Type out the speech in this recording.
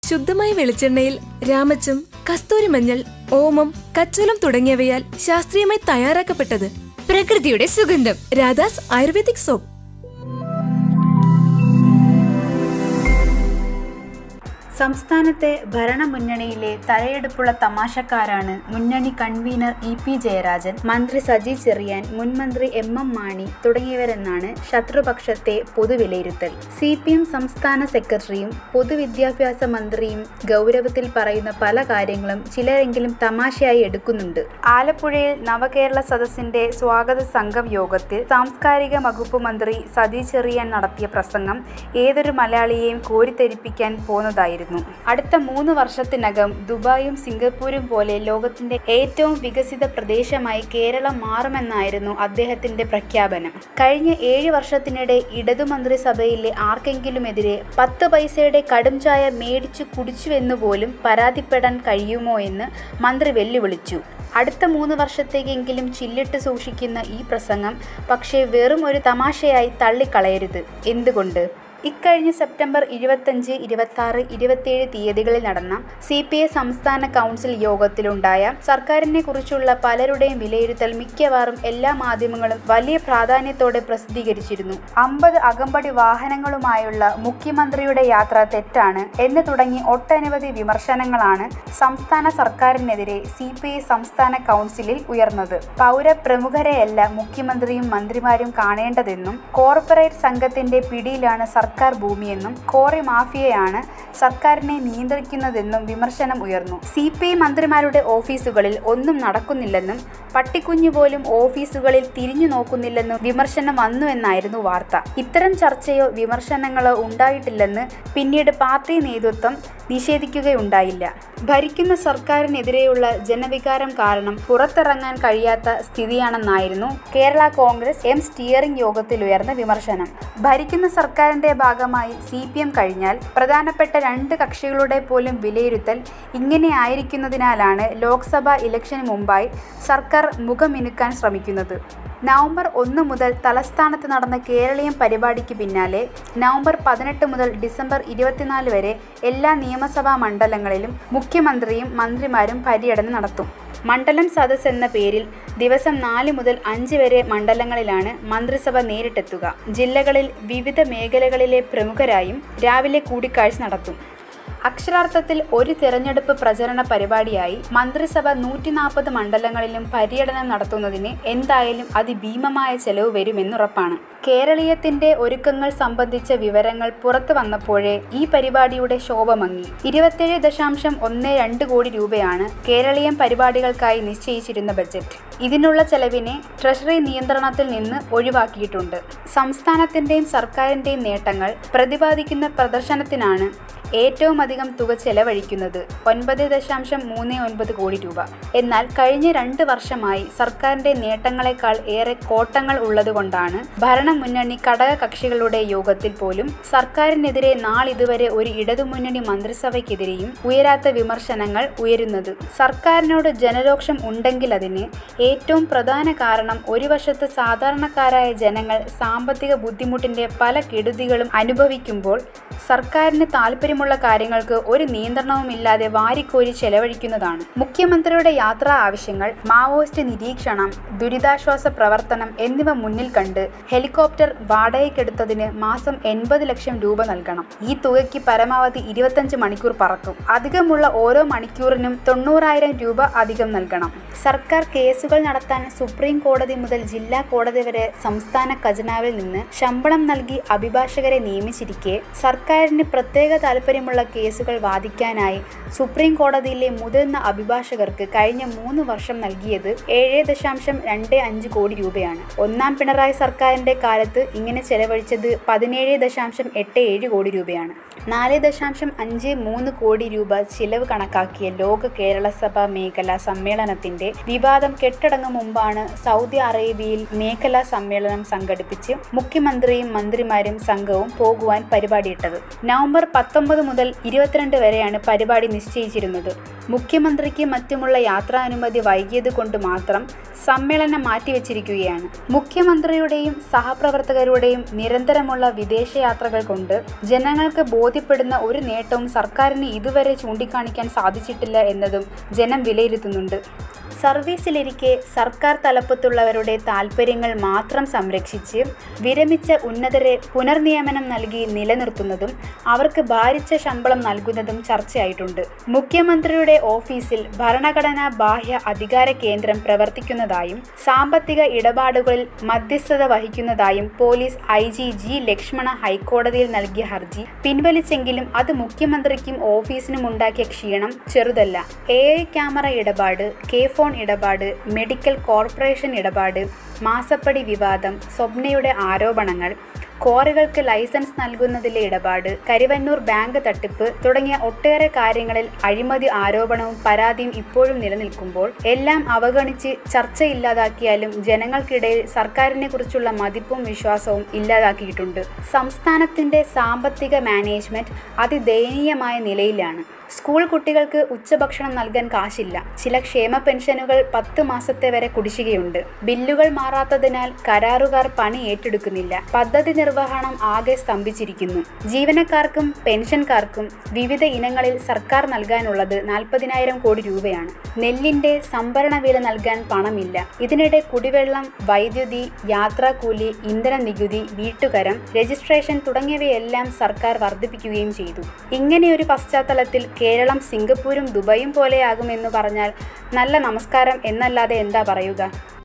ശുദ്ധമായ വെളിച്ചെണ്ണയിൽ രാമച്ചം കസ്തൂരി മഞ്ഞൾ ഓമം കച്ചോലം തുടങ്ങിയവയാൽ ശാസ്ത്രീയമായി തയ്യാറാക്കപ്പെട്ടത് പ്രകൃതിയുടെ സുഗന്ധം രാധാസ് ആയുർവേദിക് സോപ്പ് സംസ്ഥാനത്തെ ഭരണമുന്നണിയിലെ തലയെടുപ്പുള്ള തമാശക്കാരാണ് മുന്നണി കൺവീനർ ഇ പി ജയരാജൻ മന്ത്രി സജി ചെറിയാൻ മുൻമന്ത്രി എം എം മാണി തുടങ്ങിയവരെന്നാണ് ശത്രുപക്ഷത്തെ പൊതുവിലയിരുത്തൽ സി പി എം സംസ്ഥാന സെക്രട്ടറിയും പൊതുവിദ്യാഭ്യാസ മന്ത്രിയും ഗൗരവത്തിൽ പറയുന്ന പല കാര്യങ്ങളും ചിലരെങ്കിലും തമാശയായി എടുക്കുന്നുണ്ട് ആലപ്പുഴയിൽ നവകേരള സദസ്സിന്റെ സ്വാഗത സംഘം യോഗത്തിൽ സാംസ്കാരിക വകുപ്പ് മന്ത്രി സജി ചെറിയാൻ നടത്തിയ പ്രസംഗം ഏതൊരു മലയാളിയെയും കോരിത്തെരിപ്പിക്കാൻ പോന്നതായിരുന്നു അടുത്ത മൂന്ന് വർഷത്തിനകം ദുബായും സിംഗപ്പൂരും പോലെ ലോകത്തിന്റെ ഏറ്റവും വികസിത പ്രദേശമായി കേരളം മാറുമെന്നായിരുന്നു അദ്ദേഹത്തിന്റെ പ്രഖ്യാപനം കഴിഞ്ഞ ഏഴ് വർഷത്തിനിടെ ഇടതു മന്ത്രിസഭയിലെ ആർക്കെങ്കിലുമെതിരെ പത്ത് പൈസയുടെ കടും ചായ മേടിച്ചു കുടിച്ചുവെന്നു പോലും പരാതിപ്പെടാൻ കഴിയുമോ എന്ന് മന്ത്രി വെല്ലുവിളിച്ചു അടുത്ത മൂന്ന് വർഷത്തേക്കെങ്കിലും ചില്ലിട്ട് സൂക്ഷിക്കുന്ന ഈ പ്രസംഗം പക്ഷേ വെറും ഒരു തമാശയായി തള്ളിക്കളയരുത് എന്തുകൊണ്ട് ഇക്കഴിഞ്ഞ സെപ്റ്റംബർ ഇരുപത്തഞ്ച് ഇരുപത്തി ആറ് ഇരുപത്തിയേഴ് തീയതികളിൽ നടന്ന സി പി ഐ സംസ്ഥാന കൗൺസിൽ യോഗത്തിലുണ്ടായ സർക്കാരിനെ കുറിച്ചുള്ള പലരുടെയും വിലയിരുത്തൽ മിക്കവാറും എല്ലാ മാധ്യമങ്ങളും വലിയ പ്രാധാന്യത്തോടെ പ്രസിദ്ധീകരിച്ചിരുന്നു അമ്പത് അകമ്പടി വാഹനങ്ങളുമായുള്ള മുഖ്യമന്ത്രിയുടെ യാത്ര തെറ്റാണ് എന്ന് തുടങ്ങി ഒട്ടനവധി വിമർശനങ്ങളാണ് സംസ്ഥാന സർക്കാരിനെതിരെ സി പി ഐ സംസ്ഥാന കൗൺസിലിൽ ഉയർന്നത് പൗരപ്രമുഖരെയല്ല മുഖ്യമന്ത്രിയും മന്ത്രിമാരും കാണേണ്ടതെന്നും കോർപ്പറേറ്റ് സംഘത്തിന്റെ പിടിയിലാണ് സർക്കാർ ഭൂമിയെന്നും കോറി മാഫിയയാണ് സർക്കാരിനെ നിയന്ത്രിക്കുന്നതെന്നും വിമർശനം ഉയർന്നു സി പി ഐ മന്ത്രിമാരുടെ ഓഫീസുകളിൽ ഒന്നും നടക്കുന്നില്ലെന്നും പട്ടിക്കുഞ്ഞു പോലും ഓഫീസുകളിൽ തിരിഞ്ഞു നോക്കുന്നില്ലെന്നും വിമർശനം വന്നുവെന്നായിരുന്നു വാർത്ത ഇത്തരം ചർച്ചയോ വിമർശനങ്ങളോ ഉണ്ടായിട്ടില്ലെന്ന് പിന്നീട് പാർട്ടി നേതൃത്വം നിഷേധിക്കുകയുണ്ടായില്ല ഭരിക്കുന്ന സർക്കാരിനെതിരെയുള്ള ജനവികാരം കാരണം പുറത്തിറങ്ങാൻ കഴിയാത്ത സ്ഥിതിയാണെന്നായിരുന്നു കേരള കോൺഗ്രസ് എം സ്റ്റിയറിംഗ് യോഗത്തിൽ ഉയർന്ന വിമർശനം ഭരിക്കുന്ന സർക്കാരിന്റെ ഭാഗമായി സി പി എം കഴിഞ്ഞാൽ പ്രധാനപ്പെട്ട രണ്ട് കക്ഷികളുടെ പോലും വിലയിരുത്തൽ ഇങ്ങനെ ആയിരിക്കുന്നതിനാലാണ് ലോക്സഭാ ഇലക്ഷന് മുമ്പായി സർക്കാർ മുഖമിനുക്കാൻ ശ്രമിക്കുന്നത് നവംബർ ഒന്ന് മുതൽ തലസ്ഥാനത്ത് നടന്ന കേരളീയം പരിപാടിക്ക് പിന്നാലെ നവംബർ പതിനെട്ട് മുതൽ ഡിസംബർ ഇരുപത്തിനാല് വരെ എല്ലാ നിയമസഭാ മണ്ഡലങ്ങളിലും മുഖ്യമന്ത്രിയും മന്ത്രിമാരും പര്യടനം നടത്തും മണ്ഡലം സദസ് എന്ന പേരിൽ ദിവസം നാല് മുതൽ അഞ്ച് വരെ മണ്ഡലങ്ങളിലാണ് മന്ത്രിസഭ നേരിട്ടെത്തുക ജില്ലകളിൽ വിവിധ മേഖലകളിലെ പ്രമുഖരായും രാവിലെ കൂടിക്കാഴ്ച നടത്തും അക്ഷരാർത്ഥത്തിൽ ഒരു തിരഞ്ഞെടുപ്പ് പ്രചരണ പരിപാടിയായി മന്ത്രിസഭ നൂറ്റി നാൽപ്പത് മണ്ഡലങ്ങളിലും പര്യടനം നടത്തുന്നതിന് എന്തായാലും അതിഭീമമായ ചെലവ് വരുമെന്നുറപ്പാണ് കേരളീയത്തിന്റെ ഒരുക്കങ്ങൾ സംബന്ധിച്ച വിവരങ്ങൾ പുറത്തു വന്നപ്പോഴേ ഈ പരിപാടിയുടെ ശോഭ മങ്ങി ഇരുപത്തേഴ് ദശാംശം ഒന്ന് രണ്ട് കോടി രൂപയാണ് കേരളീയം പരിപാടികൾക്കായി നിശ്ചയിച്ചിരുന്ന ബജറ്റ് ഇതിനുള്ള ചെലവിനെ ട്രഷറി നിയന്ത്രണത്തിൽ നിന്ന് ഒഴിവാക്കിയിട്ടുണ്ട് സംസ്ഥാനത്തിന്റെയും സർക്കാരിന്റെയും നേട്ടങ്ങൾ പ്രതിപാദിക്കുന്ന പ്രദർശനത്തിനാണ് ഏറ്റവും അധികം തുക ചെലവഴിക്കുന്നത് ഒൻപത് ദശാംശം മൂന്ന് ഒൻപത് കോടി രൂപ എന്നാൽ കഴിഞ്ഞ രണ്ട് വർഷമായി സർക്കാരിന്റെ നേട്ടങ്ങളെക്കാൾ ഏറെ കോട്ടങ്ങൾ ഉള്ളതുകൊണ്ടാണ് ഭരണമുന്നണി ഘടക കക്ഷികളുടെ യോഗത്തിൽ പോലും സർക്കാരിനെതിരെ നാളിതുവരെ ഒരു ഇടതുമുന്നണി മന്ത്രിസഭയ്ക്കെതിരെയും ഉയരാത്ത വിമർശനങ്ങൾ ഉയരുന്നത് സർക്കാരിനോട് ജനരോക്ഷം ഉണ്ടെങ്കിൽ അതിന് ഏറ്റവും പ്രധാന കാരണം ഒരു വശത്ത് സാധാരണക്കാരായ ജനങ്ങൾ സാമ്പത്തിക ബുദ്ധിമുട്ടിന്റെ പല കെടുതികളും അനുഭവിക്കുമ്പോൾ സർക്കാരിന് താല്പര്യമുള്ള കാര്യങ്ങൾക്ക് ഒരു നിയന്ത്രണവുമില്ലാതെ വാരിക്കോരി ചെലവഴിക്കുന്നതാണ് മുഖ്യമന്ത്രിയുടെ യാത്രാ ആവശ്യങ്ങൾ മാവോയിസ്റ്റ് നിരീക്ഷണം ദുരിതാശ്വാസ പ്രവർത്തനം എന്നിവ മുന്നിൽ കണ്ട് ഹെലികോപ്റ്റർ വാടകയ്ക്കെടുത്തതിന് മാസം എൺപത് ലക്ഷം രൂപ നൽകണം ഈ തുകയ്ക്ക് പരമാവധി ഇരുപത്തഞ്ച് മണിക്കൂർ പറക്കും അധികമുള്ള ഓരോ മണിക്കൂറിനും തൊണ്ണൂറായിരം രൂപ അധികം നൽകണം സർക്കാർ കേസുകൾ നടത്താൻ സുപ്രീം കോടതി മുതൽ ജില്ലാ കോടതി വരെ സംസ്ഥാന ഖജനാവിൽ നിന്ന് ശമ്പളം നൽകി അഭിഭാഷകരെ നിയമിച്ചിരിക്കെ സർക്കാരിന് പ്രത്യേക താല്പര്യമുള്ള കേസുകൾ വാദിക്കാനായി സുപ്രീം കോടതിയിലെ മുതിർന്ന അഭിഭാഷകർക്ക് കഴിഞ്ഞ മൂന്ന് വർഷം നൽകിയത് ഏഴ് ദശാംശം രണ്ട് അഞ്ച് കോടി രൂപയാണ് ഒന്നാം പിണറായി സർക്കാരിന്റെ കാലത്ത് ഇങ്ങനെ ചെലവഴിച്ചത് പതിനേഴ് ദശാംശം എട്ട് ഏഴ് കോടി രൂപയാണ് നാല് ദശാംശം അഞ്ച് മൂന്ന് കോടി രൂപ ചിലവ് കണക്കാക്കിയ ലോക കേരള സഭ മേഖല സമ്മേളനത്തിന്റെ വിവാദം കെട്ടട ചടങ്ങ് മുമ്പാണ് സൗദി അറേബ്യയിൽ മേഖലാ സമ്മേളനം സംഘടിപ്പിച്ച് മുഖ്യമന്ത്രിയും മന്ത്രിമാരും സംഘവും പോകുവാൻ പരിപാടിയിട്ടത് നവംബർ പത്തൊമ്പത് മുതൽ ഇരുപത്തിരണ്ട് വരെയാണ് പരിപാടി നിശ്ചയിച്ചിരുന്നത് മുഖ്യമന്ത്രിക്ക് മറ്റുമുള്ള യാത്രാനുമതി വൈകിയത് കൊണ്ട് മാത്രം സമ്മേളനം മാറ്റിവെച്ചിരിക്കുകയാണ് മുഖ്യമന്ത്രിയുടെയും സഹപ്രവർത്തകരുടെയും നിരന്തരമുള്ള വിദേശയാത്രകൾ കൊണ്ട് ജനങ്ങൾക്ക് ബോധ്യപ്പെടുന്ന ഒരു നേട്ടവും സർക്കാരിന് ഇതുവരെ ചൂണ്ടിക്കാണിക്കാൻ സാധിച്ചിട്ടില്ല എന്നതും ജനം വിലയിരുത്തുന്നുണ്ട് സർവീസിലിരിക്കെ സർക്കാർ തലപ്പത്തുള്ളവരുടെ താൽപ്പര്യങ്ങൾ മാത്രം സംരക്ഷിച്ച് വിരമിച്ച ഉന്നതരെ പുനർനിയമനം നൽകി നിലനിർത്തുന്നതും അവർക്ക് ഭാരിച്ച ശമ്പളം നൽകുന്നതും ചർച്ചയായിട്ടുണ്ട് മുഖ്യമന്ത്രിയുടെ ഓഫീസിൽ ഭരണഘടനാ ബാഹ്യ അധികാര കേന്ദ്രം പ്രവർത്തിക്കുന്നതായും സാമ്പത്തിക ഇടപാടുകളിൽ മധ്യസ്ഥത വഹിക്കുന്നതായും police I G G Lakshmana ഹൈക്കോടതിയിൽ നൽകിയ ഹർജി പിൻവലിച്ചെങ്കിലും അത് മുഖ്യമന്ത്രിക്കും ഓഫീസിനും ഉണ്ടാക്കിയ ക്ഷീണം ചെറുതല്ല എ ഐ ക്യാമറ ഇടപാട് കെ ഫോൺ ഇടപാട് മെഡിക്കൽ കോർപ്പറേഷൻ ഇടപാട് മാസപ്പടി വിവാദം സ്വപ്നയുടെ ആരോപണങ്ങൾ ക്വാറികൾക്ക് ലൈസൻസ് നൽകുന്നതിലെ ഇടപാട് കരിവന്നൂർ ബാങ്ക് തട്ടിപ്പ് തുടങ്ങിയ ഒട്ടേറെ കാര്യങ്ങളിൽ അഴിമതി ആരോപണവും പരാതിയും ഇപ്പോഴും നിലനിൽക്കുമ്പോൾ എല്ലാം അവഗണിച്ച് ചർച്ചയില്ലാതാക്കിയാലും ജനങ്ങൾക്കിടയിൽ സർക്കാരിനെ കുറിച്ചുള്ള മതിപ്പും വിശ്വാസവും ഇല്ലാതാക്കിയിട്ടുണ്ട് സംസ്ഥാനത്തിന്റെ സാമ്പത്തിക മാനേജ്മെന്റ് അതിദയനീയമായ നിലയിലാണ് സ്കൂൾ കുട്ടികൾക്ക് ഉച്ചഭക്ഷണം നൽകാൻ കാശില്ല ചില ക്ഷേമ പെൻഷനുകൾ പത്ത് മാസത്തെ വരെ കുടിശ്ശികയുണ്ട് ബില്ലുകൾ മാറാത്തതിനാൽ കരാറുകാർ പണി ഏറ്റെടുക്കുന്നില്ല പദ്ധതി നിർവഹണം ആകെ സ്തംഭിച്ചിരിക്കുന്നു ജീവനക്കാർക്കും പെൻഷൻകാർക്കും വിവിധ ഇനങ്ങളിൽ സർക്കാർ നൽകാനുള്ളത് നാൽപ്പതിനായിരം കോടി രൂപയാണ് നെല്ലിന്റെ സംഭരണ വില നൽകാൻ പണമില്ല ഇതിനിടെ കുടിവെള്ളം വൈദ്യുതി യാത്രാക്കൂലി ഇന്ധന നികുതി വീട്ടുകരം രജിസ്ട്രേഷൻ തുടങ്ങിയവയെല്ലാം സർക്കാർ വർദ്ധിപ്പിക്കുകയും ചെയ്തു ഇങ്ങനെയൊരു പശ്ചാത്തലത്തിൽ കേരളം സിംഗപ്പൂരും ദുബായും പോലെയാകുമെന്ന് പറഞ്ഞാൽ നല്ല നമസ്കാരം എന്നല്ലാതെ എന്താ പറയുക